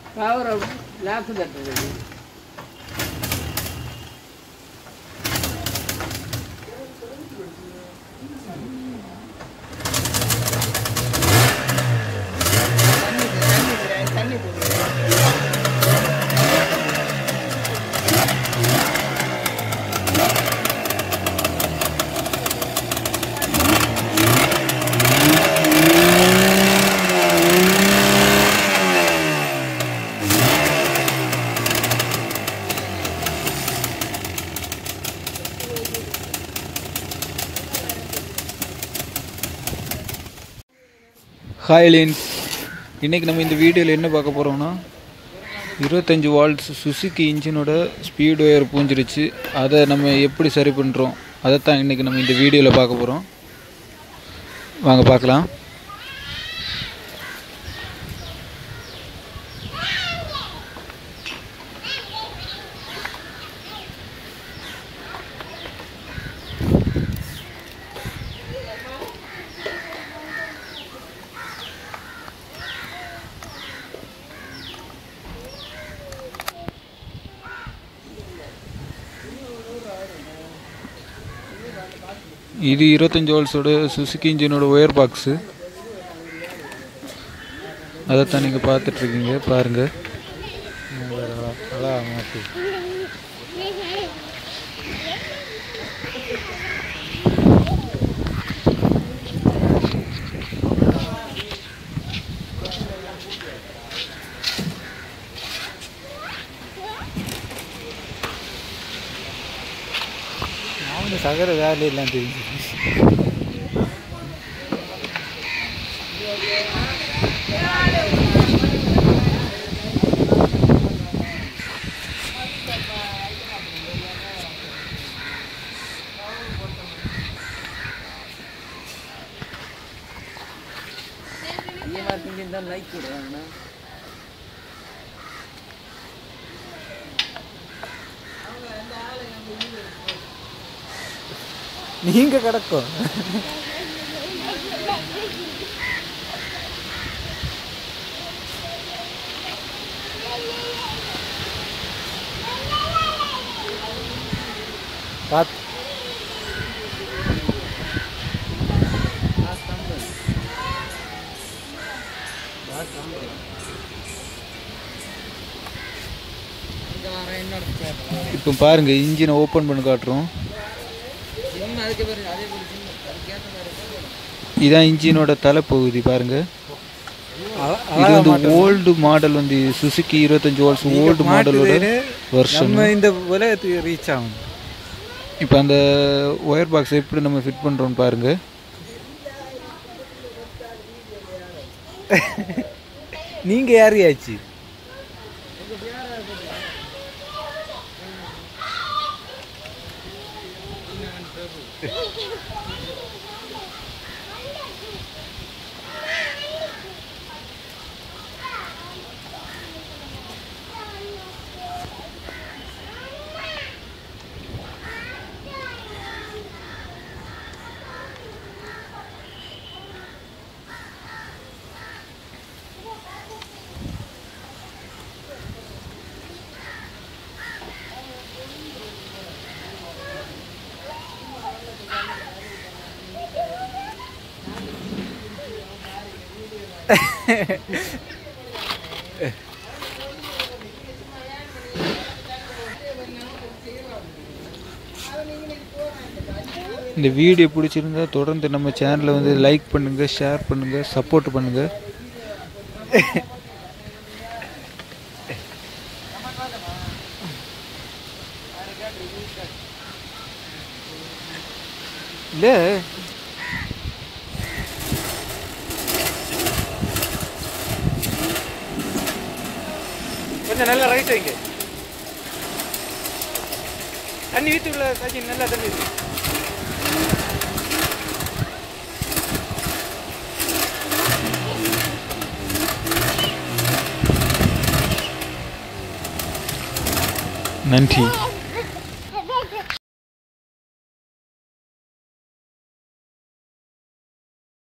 Power lock தட்டுறது தண்ணி போடு ஹாய் லின்ஸ் இன்றைக்கி நம்ம இந்த வீடியோவில் என்ன பார்க்க போகிறோம்னா இருபத்தஞ்சி வால்ட்ஸ் சுசுக்கி இன்ஜினோட ஸ்பீடு ஒயர் பூஞ்சிருச்சு அதை நம்ம எப்படி சரி பண்ணுறோம் அதைத்தான் இன்றைக்கி நம்ம இந்த வீடியோவில் பார்க்க போகிறோம் வாங்க பார்க்கலாம் இது இருபத்தஞ்சி வால்ட்ஸோட சுசுக்கி இன்ஜினோட ஒயர் பாக்ஸு அதைத்தான் நீங்கள் பார்த்துட்ருக்கீங்க பாருங்கள் அவனு சகர வேலையெல்லாம் தெரிஞ்சு இந்த மாதிரி செஞ்சிருந்தா லைக் போடுவாங்கண்ணா நீங்க கிடக்கும் பாத் இப்போ பாருங்கள் இன்ஜினை ஓப்பன் பண்ணி காட்டுறோம் சின்ன அதுக்கு பேர் அதே போல சின்ன அதுக்கேற்ற மாதிரி இதான் இன்ஜினோட தலைப்பகுதி பாருங்கள் அ- இது அழகா வந்து மாட்டோம். ஓல்டு மாடல் வந்து சுசுக்கி இருபத்தஞ்சி வால்ட்ஸ் நீங்க ஓல்டு மாடலோட மாட்டுறது வருஷன் நம்ம இந்த உலகத்துக்கு ரீச் ஆகும் இப்போ அந்த ஒயர் பாக்ஸ் எப்படி நம்ம ஃபிட் பண்ணுறோம்னு பாருங்கள் நீங்க யாரையாச்சு இந்த வீடியோ பிடிச்சிருந்தா தொடர்ந்து நம்ம சேனலை வந்து லைக் பண்ணுங்கள் ஷேர் பண்ணுங்கள் சப்போர்ட் பண்ணுங்கள் இல்லை கொஞ்சம் நல்லா ரைட் வைங்க தண்ணி வீட்டு உள்ள தண்ணி நல்லா தண்ணி ஊத்து. நன்றி